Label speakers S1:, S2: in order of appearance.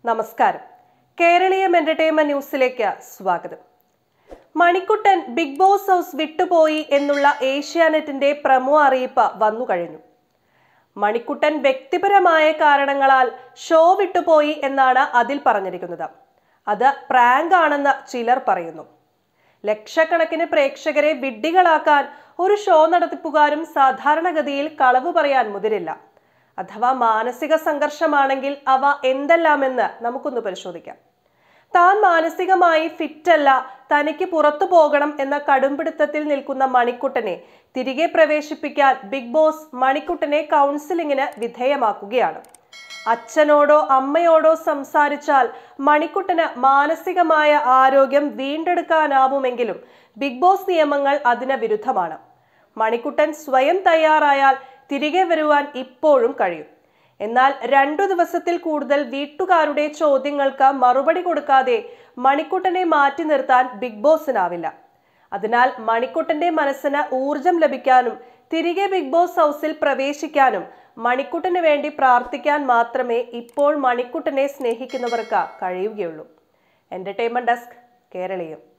S1: നമസ്കാരം കേരളീയം എന്റർടൈൻമെന്റ് ന്യൂസിലേക്ക് സ്വാഗതം മണിക്കുട്ടൻ ബിഗ് ബോസ് ഹൗസ് വിട്ടുപോയി എന്നുള്ള ഏഷ്യാനെറ്റിന്റെ പ്രമോ അറിയിപ്പ് വന്നു കഴിഞ്ഞു മണിക്കുട്ടൻ വ്യക്തിപരമായ കാരണങ്ങളാൽ ഷോ വിട്ടുപോയി എന്നാണ് അതിൽ പറഞ്ഞിരിക്കുന്നത് അത് പ്രാങ്ക് ആണെന്ന് ചിലർ പറയുന്നു ലക്ഷക്കണക്കിന് പ്രേക്ഷകരെ വിഡ്ഢികളാക്കാൻ ഒരു ഷോ നടത്തിപ്പുകാരും സാധാരണഗതിയിൽ കളവ് പറയാൻ മുതിരില്ല അഥവാ മാനസിക സംഘർഷമാണെങ്കിൽ അവ എന്തെല്ലാമെന്ന് നമുക്കൊന്ന് പരിശോധിക്കാം താൻ മാനസികമായി ഫിറ്റല്ല തനിക്ക് പുറത്തു പോകണം എന്ന കടുംപിടുത്തത്തിൽ നിൽക്കുന്ന മണിക്കുട്ടനെ തിരികെ പ്രവേശിപ്പിക്കാൻ ബിഗ് ബോസ് മണിക്കുട്ടനെ കൗൺസിലിങ്ങിന് വിധേയമാക്കുകയാണ് അച്ഛനോടോ അമ്മയോടോ സംസാരിച്ചാൽ മണിക്കുട്ടന് മാനസികമായ ആരോഗ്യം വീണ്ടെടുക്കാനാവുമെങ്കിലും ബിഗ് ബോസ് നിയമങ്ങൾ അതിന് വിരുദ്ധമാണ് മണിക്കുട്ടൻ സ്വയം തയ്യാറായാൽ തിരികെ വരുവാൻ ഇപ്പോഴും കഴിയും എന്നാൽ രണ്ടു ദിവസത്തിൽ കൂടുതൽ വീട്ടുകാരുടെ ചോദ്യങ്ങൾക്ക് മറുപടി കൊടുക്കാതെ മണിക്കുട്ടനെ മാറ്റി നിർത്താൻ ബിഗ് ബോസിനാവില്ല അതിനാൽ മണിക്കുട്ടന്റെ മനസ്സിന് ഊർജം ലഭിക്കാനും തിരികെ ബിഗ് ബോസ് ഹൗസിൽ പ്രവേശിക്കാനും മണിക്കുട്ടന് വേണ്ടി പ്രാർത്ഥിക്കാൻ മാത്രമേ ഇപ്പോൾ മണിക്കുട്ടനെ സ്നേഹിക്കുന്നവർക്ക് കഴിയുകയുള്ളൂ എന്റർടൈൻമെന്റ് ഡെസ്ക് കേരളീയം